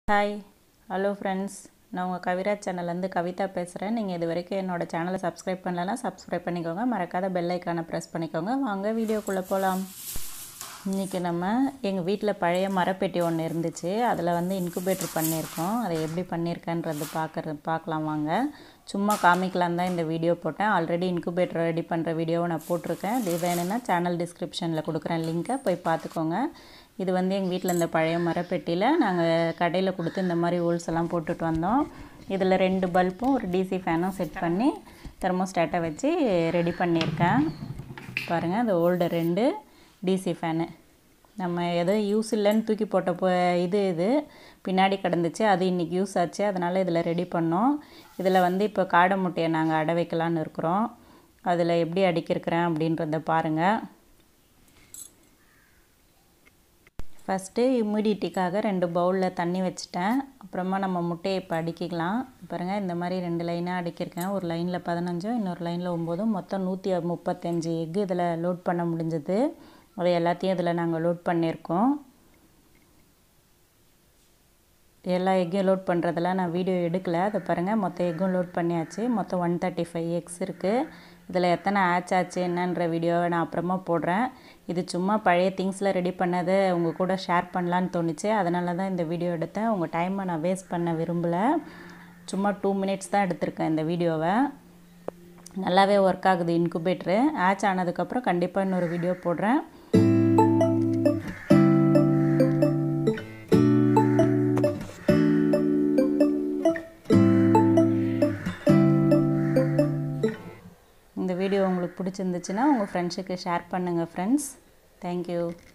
hi hello friends நான் உங்கள் கவிராஜ் சேனல்லேருந்து கவிதா பேசுகிறேன் நீங்கள் இது வரைக்கும் என்னோடய சேனலை சப்ஸ்கிரைப் பண்ணலன்னா சப்ஸ்கிரைப் பண்ணிக்கோங்க மறக்காத பெல் ஐக்கானை ப்ரெஸ் பண்ணிக்கோங்க வாங்க வீடியோக்குள்ளே போகலாம் இன்றைக்கி நம்ம எங்கள் வீட்டில் பழைய மரப்பெட்டி ஒன்று இருந்துச்சு அதில் வந்து இன்குபேட்டர் பண்ணியிருக்கோம் அதை எப்படி பண்ணியிருக்கேன்றது பார்க்குறது பார்க்கலாம் வாங்க சும்மா காமிக்கலாம் தான் இந்த வீடியோ போட்டேன் ஆல்ரெடி இன்குபேட்டர் ரெடி பண்ணுற வீடியோவை நான் போட்டிருக்கேன் இது வேணும்னா சேனல் டிஸ்கிரிப்ஷனில் கொடுக்குறேன் லிங்க்கை போய் பார்த்துக்கோங்க இது வந்து எங்கள் வீட்டில் இந்த பழைய மரப்பெட்டியில் நாங்கள் கடையில் கொடுத்து இந்த மாதிரி ஹோல்ஸ் எல்லாம் போட்டுட்டு வந்தோம் இதில் ரெண்டு பல்பும் ஒரு டிசி ஃபேனும் செட் பண்ணி தெர்மோஸ்டாட்டை வச்சு ரெடி பண்ணியிருக்கேன் பாருங்கள் அந்த ஓல்டு ரெண்டு டிசி ஃபேனு நம்ம எதோ யூஸ் இல்லைன்னு தூக்கி போட்ட போ இது இது பின்னாடி கிடந்துச்சு அது இன்றைக்கி யூஸ் ஆச்சு அதனால் இதில் ரெடி பண்ணோம் இதில் வந்து இப்போ காடை முட்டையை நாங்கள் அடை வைக்கலான்னு இருக்கிறோம் அதில் எப்படி அடிக்கிருக்கிறேன் அப்படின்றத பாருங்கள் ஃபஸ்ட்டு இம்யூடிட்டிக்காக ரெண்டு பவுலில் தண்ணி வச்சுட்டேன் அப்புறமா நம்ம முட்டையை இப்போ அடிக்கிக்கலாம் பாருங்கள் இந்த மாதிரி ரெண்டு லைனாக அடிக்கிருக்கேன் ஒரு லைனில் பதினஞ்சும் இன்னொரு லைனில் ஒம்போதும் மொத்தம் நூற்றி முப்பத்தஞ்சு எக்கு இதில் லோட் பண்ண முடிஞ்சது அதை எல்லாத்தையும் இதில் நாங்கள் லோட் பண்ணியிருக்கோம் எல்லா எக்கையும் லோட் பண்ணுறதெல்லாம் நான் வீடியோ எடுக்கலை அதை பாருங்கள் மொத்த எக்கும் லோட் பண்ணியாச்சு மொத்தம் ஒன் தேர்ட்டி ஃபைவ் எக்ஸ் இருக்குது இதில் எத்தனை ஆச் ஆச்சு என்னன்ற வீடியோவை நான் அப்புறமா போடுறேன் இது சும்மா பழைய திங்ஸில் ரெடி பண்ணதை உங்கள் கூட ஷேர் பண்ணலான்னு தோணுச்சு அதனால தான் இந்த வீடியோ எடுத்தேன் உங்கள் டைமை நான் வேஸ்ட் பண்ண விரும்பலை சும்மா டூ மினிட்ஸ் தான் எடுத்திருக்கேன் இந்த வீடியோவை நல்லாவே ஒர்க் ஆகுது இன்குபேட்ரு ஆச் ஆனதுக்கப்புறம் கண்டிப்பாக இன்னொரு வீடியோ போடுறேன் இந்த வீடியோ உங்களுக்கு பிடிச்சிருந்துச்சுன்னா உங்கள் ஃப்ரெண்ட்ஸுக்கு ஷேர் பண்ணுங்கள் ஃப்ரெண்ட்ஸ் தேங்க்யூ